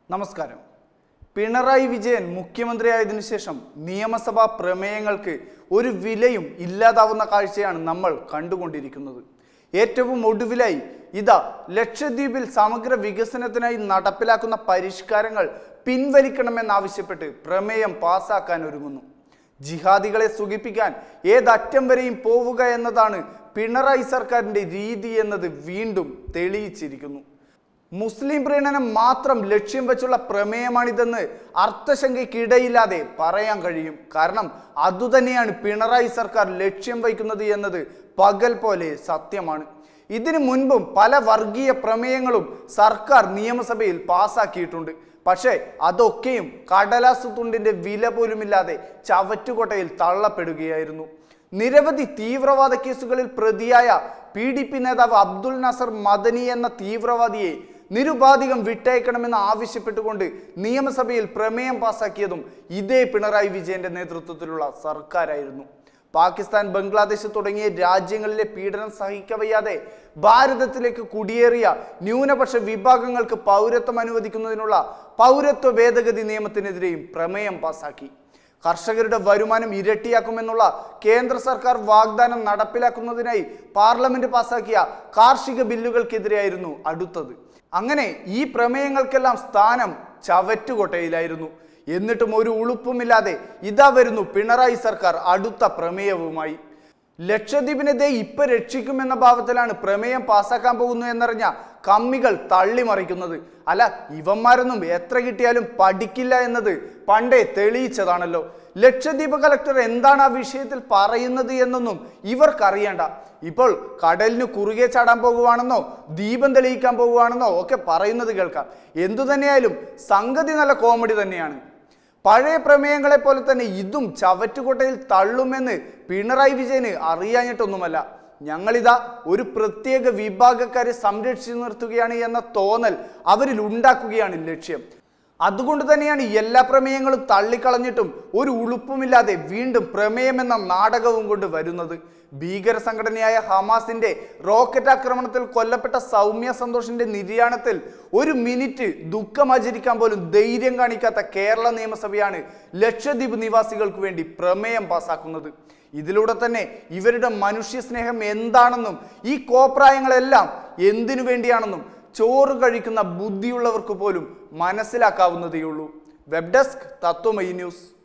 നമസ്കാരം പിണറായി വിജയൻ മുഖ്യമന്ത്രിയായതിനു ശേഷം നിയമസഭാ പ്രമേയങ്ങൾക്ക് ഒരു വിലയും ഇല്ലാതാവുന്ന കാഴ്ചയാണ് നമ്മൾ കണ്ടുകൊണ്ടിരിക്കുന്നത് ഏറ്റവും ഒടുവിലായി ഇതാ ലക്ഷദ്വീപിൽ സമഗ്ര വികസനത്തിനായി നടപ്പിലാക്കുന്ന പരിഷ്കാരങ്ങൾ പിൻവലിക്കണമെന്നാവശ്യപ്പെട്ട് പ്രമേയം പാസാക്കാൻ ഒരുങ്ങുന്നു ജിഹാദികളെ സുഖിപ്പിക്കാൻ ഏതറ്റം വരെയും പോവുക എന്നതാണ് പിണറായി സർക്കാരിന്റെ രീതി എന്നത് വീണ്ടും തെളിയിച്ചിരിക്കുന്നു മുസ്ലിം പ്രീണനം മാത്രം ലക്ഷ്യം വെച്ചുള്ള പ്രമേയമാണിതെന്ന് അർത്ഥശങ്കയ്ക്കിടയില്ലാതെ പറയാൻ കഴിയും കാരണം അതുതന്നെയാണ് പിണറായി സർക്കാർ ലക്ഷ്യം വയ്ക്കുന്നത് എന്നത് പകൽ പോലെ സത്യമാണ് ഇതിനു മുൻപും പല വർഗീയ പ്രമേയങ്ങളും സർക്കാർ നിയമസഭയിൽ പാസാക്കിയിട്ടുണ്ട് പക്ഷേ അതൊക്കെയും കടലാസു തുണ്ടിന്റെ വില പോലുമില്ലാതെ ചവറ്റുകൊട്ടയിൽ തള്ളപ്പെടുകയായിരുന്നു നിരവധി തീവ്രവാദ കേസുകളിൽ പ്രതിയായ പി ഡി പി നേതാവ് അബ്ദുൽ നസർ മദനി എന്ന തീവ്രവാദിയെ നിരുപാധികം വിട്ടയക്കണമെന്ന് ആവശ്യപ്പെട്ടുകൊണ്ട് നിയമസഭയിൽ പ്രമേയം പാസാക്കിയതും ഇതേ പിണറായി വിജയന്റെ നേതൃത്വത്തിലുള്ള സർക്കാരായിരുന്നു പാകിസ്ഥാൻ ബംഗ്ലാദേശ് തുടങ്ങിയ രാജ്യങ്ങളിലെ പീഡനം സഹിക്കവയ്യാതെ ഭാരതത്തിലേക്ക് കുടിയേറിയ ന്യൂനപക്ഷ വിഭാഗങ്ങൾക്ക് പൗരത്വം അനുവദിക്കുന്നതിനുള്ള പൗരത്വ ഭേദഗതി നിയമത്തിനെതിരെയും പ്രമേയം പാസാക്കി കർഷകരുടെ വരുമാനം ഇരട്ടിയാക്കുമെന്നുള്ള കേന്ദ്ര സർക്കാർ വാഗ്ദാനം നടപ്പിലാക്കുന്നതിനായി പാർലമെന്റ് പാസാക്കിയ കാർഷിക ബില്ലുകൾക്കെതിരെയായിരുന്നു അടുത്തത് അങ്ങനെ ഈ പ്രമേയങ്ങൾക്കെല്ലാം സ്ഥാനം ചവറ്റുകൊട്ടയിലായിരുന്നു എന്നിട്ടും ഒരു ഉളുപ്പുമില്ലാതെ ഇതാ വരുന്നു പിണറായി സർക്കാർ അടുത്ത പ്രമേയവുമായി ലക്ഷദ്വീപിനെ ദേ ഇപ്പൊ രക്ഷിക്കുമെന്ന ഭാവത്തിലാണ് പ്രമേയം പാസ്സാക്കാൻ പോകുന്നു എന്നറിഞ്ഞ കമ്മികൾ തള്ളിമറിക്കുന്നത് അല്ല ഇവന്മാരൊന്നും എത്ര കിട്ടിയാലും പഠിക്കില്ല എന്നത് പണ്ടേ തെളിയിച്ചതാണല്ലോ ലക്ഷദ്വീപ് കലക്ടർ എന്താണ് ആ വിഷയത്തിൽ പറയുന്നത് എന്നൊന്നും ഇവർക്കറിയണ്ട ഇപ്പോൾ കടലിന് കുറുകെ ചാടാൻ പോകുവാണെന്നോ ദീപം തെളിയിക്കാൻ പോകുവാണെന്നോ ഒക്കെ പറയുന്നത് കേൾക്കാം എന്തു തന്നെയായാലും സംഗതി നല്ല കോമഡി തന്നെയാണ് പഴയ പ്രമേയങ്ങളെ പോലെ തന്നെ ഇതും ചവറ്റുകൊട്ടയിൽ തള്ളുമെന്ന് പിണറായി വിജയന് അറിയാഞ്ഞിട്ടൊന്നുമല്ല ഞങ്ങളിതാ ഒരു പ്രത്യേക വിഭാഗക്കാരെ സംരക്ഷിച്ചു നിർത്തുകയാണ് എന്ന തോന്നൽ അവരിൽ ഉണ്ടാക്കുകയാണ് ലക്ഷ്യം അതുകൊണ്ട് തന്നെയാണ് എല്ലാ പ്രമേയങ്ങളും തള്ളിക്കളഞ്ഞിട്ടും ഒരു ഉളുപ്പുമില്ലാതെ വീണ്ടും പ്രമേയം എന്ന നാടകവും കൊണ്ട് വരുന്നത് ഭീകര സംഘടനയായ ഹമാസിന്റെ റോക്കറ്റ് ആക്രമണത്തിൽ കൊല്ലപ്പെട്ട സൗമ്യ സന്തോഷിന്റെ നിര്യാണത്തിൽ ഒരു മിനിറ്റ് ദുഃഖമാചരിക്കാൻ പോലും ധൈര്യം കാണിക്കാത്ത കേരള നിയമസഭയാണ് ലക്ഷദ്വീപ് നിവാസികൾക്ക് വേണ്ടി പ്രമേയം പാസാക്കുന്നത് ഇതിലൂടെ തന്നെ ഇവരുടെ മനുഷ്യ സ്നേഹം എന്താണെന്നും ഈ കോപ്രായങ്ങളെല്ലാം എന്തിനു വേണ്ടിയാണെന്നും ചോറ് കഴിക്കുന്ന ബുദ്ധിയുള്ളവർക്ക് പോലും മനസ്സിലാക്കാവുന്നതേയുള്ളൂ വെബ് ഡെസ്ക് തത്വമയി ന്യൂസ്